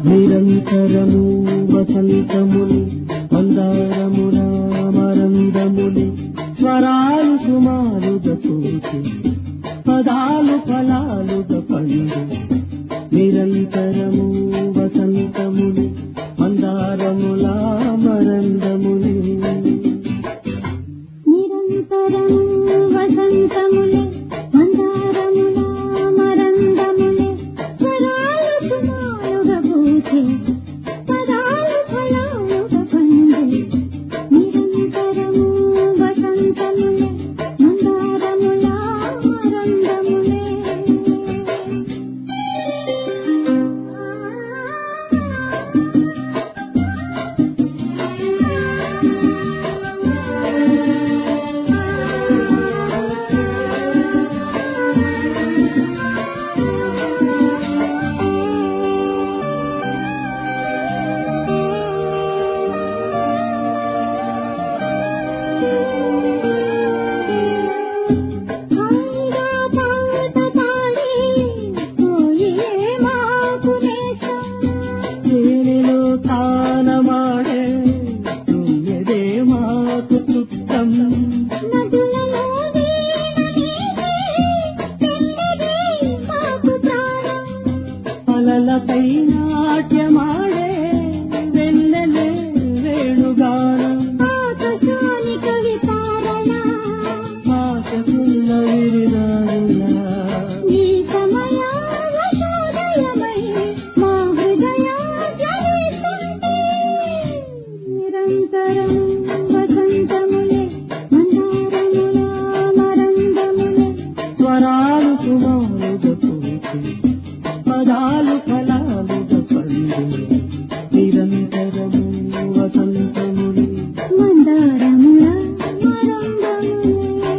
నిరంతరము వసంతములి మందారముల మరందములి స్వరాలు సుమారుగా తోచి పదాలు ఫలాలుగా పండు నిరంతరము వసంతములి మందారముల మరందములి నిరంతరం వసంతములే మందారముల మరందములే స్వరాలు సుమారుగా పూచే పదాలు ఫలాలుగా పండే నిరంతరము వసంతములే మందారముల మరందములే హాయిగా పాట పాడి కోయిలే మాకు నేస్తం తేనెలో తానమాడే తుమ్మెదే మాకు చుట్టం నదులలో వీణ నీవే, పెన్నెదే మాకు ప్రాణం. అలలపై నాట్యమాడే వెన్నెలే వేణుగానం ఆకాశాని కవితారణ, మాసకున్న విరిదారులా ఈ సమయాల శోదయమై మా హృదయాజలిస్తుంటే. నిరంతరం వసంతములే మందారముల మరందములే స్వరాలు సుమారుగా తోచి పదాలు ఫలాలుగా పండు నిరంతరము వసంతములు మందారముల మరందములే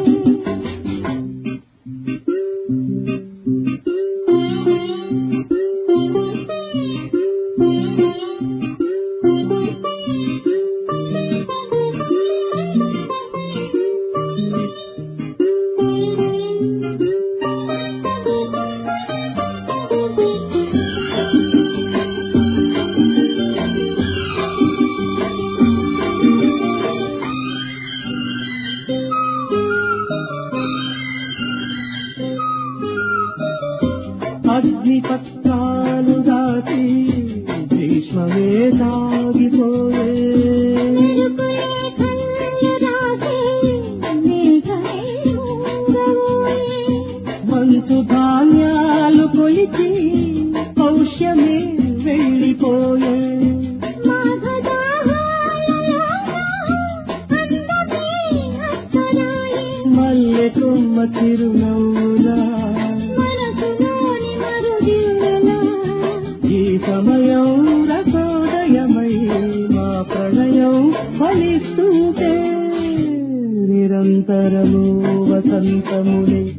అగ్నిపత్రాలు దాటి భీష్మమే సాగిపోయే మెరుపులే కళ్ళు రాసే మేఘమే ఊగబోయే. మంచు ధాన్యాలు కొలిచి పౌష్యమే వెళ్ళిపోయే మాఘదాహాలలో అందమే అక్కరాయే. మల్లె కొమ్మ చిరునవ్వులా మనసులోని మరుగిల్లలా ఈ సమయం రసోదయమై మా ప్రణయం ఫలిస్తుంటే నిరంతరము వసంతములే